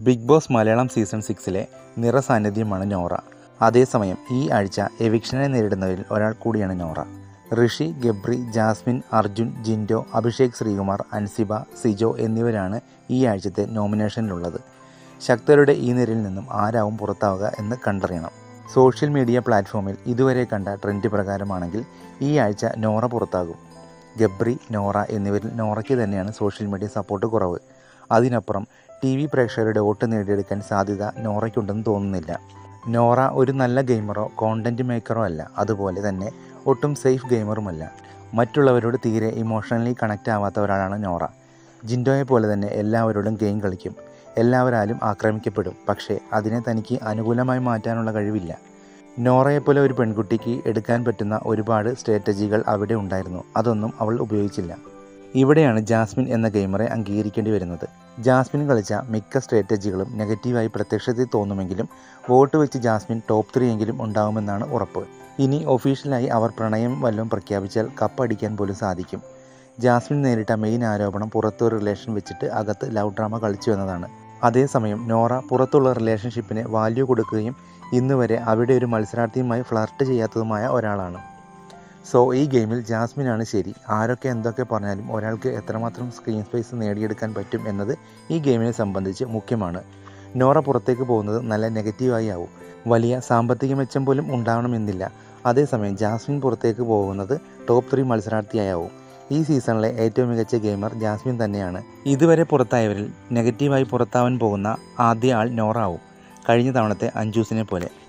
big Boss Malayalam season സിക്സിലെ നിറസാന്നിധ്യമാണ് നോറ അതേസമയം ഈ ആഴ്ച എവിക്ഷനെ നേരിടുന്നവരിൽ ഒരാൾ കൂടിയാണ് നോറ ഋഷി ഗബ്രി ജാസ്മിൻ അർജുൻ ജിൻഡോ അഭിഷേക് ശ്രീകുമാർ അൻസിബ സിജോ എന്നിവരാണ് ഈ ആഴ്ചത്തെ നോമിനേഷനിലുള്ളത് ശക്തരുടെ ഈ നിരയിൽ നിന്നും ആരാവും പുറത്താവുക എന്ന് കണ്ടറിയണം സോഷ്യൽ മീഡിയ പ്ലാറ്റ്ഫോമിൽ ഇതുവരെ കണ്ട ട്രെൻഡ് പ്രകാരമാണെങ്കിൽ ഈ ആഴ്ച നോറ പുറത്താകും ഗബ്രി നോറ എന്നിവരിൽ നോറയ്ക്ക് തന്നെയാണ് സോഷ്യൽ മീഡിയ സപ്പോർട്ട് കുറവ് അതിനപ്പുറം ടി വി പ്രേക്ഷകരുടെ വോട്ട് നേടിയെടുക്കാൻ സാധ്യത നോറയ്ക്കുണ്ടെന്ന് തോന്നുന്നില്ല നോറ ഒരു നല്ല ഗെയിമറോ കോണ്ടന്റ് മേക്കറോ അല്ല അതുപോലെ തന്നെ ഒട്ടും സേഫ് ഗെയിമറുമല്ല മറ്റുള്ളവരോട് തീരെ ഇമോഷണലി കണക്റ്റ് ആവാത്ത ഒരാളാണ് നോറ ജിൻഡോയെ പോലെ തന്നെ എല്ലാവരോടും ഗെയിം കളിക്കും എല്ലാവരാലും ആക്രമിക്കപ്പെടും പക്ഷേ അതിനെ തനിക്ക് അനുകൂലമായി മാറ്റാനുള്ള കഴിവില്ല നോറയെപ്പോലെ ഒരു പെൺകുട്ടിക്ക് എടുക്കാൻ പറ്റുന്ന ഒരുപാട് സ്ട്രാറ്റജികൾ അവിടെ ഉണ്ടായിരുന്നു അതൊന്നും അവൾ ഉപയോഗിച്ചില്ല ഇവിടെയാണ് ജാസ്മിൻ എന്ന ഗെയിമറെ അംഗീകരിക്കേണ്ടി വരുന്നത് ജാസ്മിൻ കളിച്ച മിക്ക സ്ട്രാറ്റജികളും നെഗറ്റീവായി പ്രത്യക്ഷത്തിൽ തോന്നുമെങ്കിലും വോട്ട് വെച്ച് ജാസ്മിൻ ടോപ്പ് ത്രീ എങ്കിലും ഉണ്ടാകുമെന്നാണ് ഉറപ്പ് ഇനി ഒഫീഷ്യലായി അവർ പ്രണയം വല്ലതും പ്രഖ്യാപിച്ചാൽ കപ്പടിക്കാൻ പോലും സാധിക്കും ജാസ്മിൻ നേരിട്ട മെയിൻ ആരോപണം പുറത്തൊരു റിലേഷൻ വെച്ചിട്ട് അകത്ത് ലവ് ഡ്രാമ കളിച്ചു എന്നതാണ് അതേസമയം നോറ പുറത്തുള്ള റിലേഷൻഷിപ്പിന് വാല്യൂ കൊടുക്കുകയും ഇന്ന് വരെ അവിടെ ഒരു മത്സരാർത്ഥിയുമായി ഫ്ലർട്ട് ചെയ്യാത്തതുമായ ഒരാളാണ് സോ ഈ ഗെയിമിൽ ജാസ്മിനാണ് ശരി ആരൊക്കെ എന്തൊക്കെ പറഞ്ഞാലും ഒരാൾക്ക് എത്രമാത്രം സ്ക്രീൻ സ്പേസ് നേടിയെടുക്കാൻ പറ്റും എന്നത് ഈ ഗെയിമിനെ സംബന്ധിച്ച് മുഖ്യമാണ് നോറ പുറത്തേക്ക് പോകുന്നത് നല്ല നെഗറ്റീവായി ആവും വലിയ സാമ്പത്തിക മെച്ചം പോലും ഉണ്ടാവണമെന്നില്ല അതേസമയം ജാസ്മിൻ പുറത്തേക്ക് പോകുന്നത് ടോപ്പ് ത്രീ മത്സരാർത്ഥിയാവും ഈ സീസണിലെ ഏറ്റവും മികച്ച ഗെയിമർ ജാസ്മിൻ തന്നെയാണ് ഇതുവരെ പുറത്തായവരിൽ നെഗറ്റീവായി പുറത്താവാൻ പോകുന്ന ആദ്യ ആൾ നോറ ആവും കഴിഞ്ഞ തവണത്തെ അഞ്ജൂസിനെ പോലെ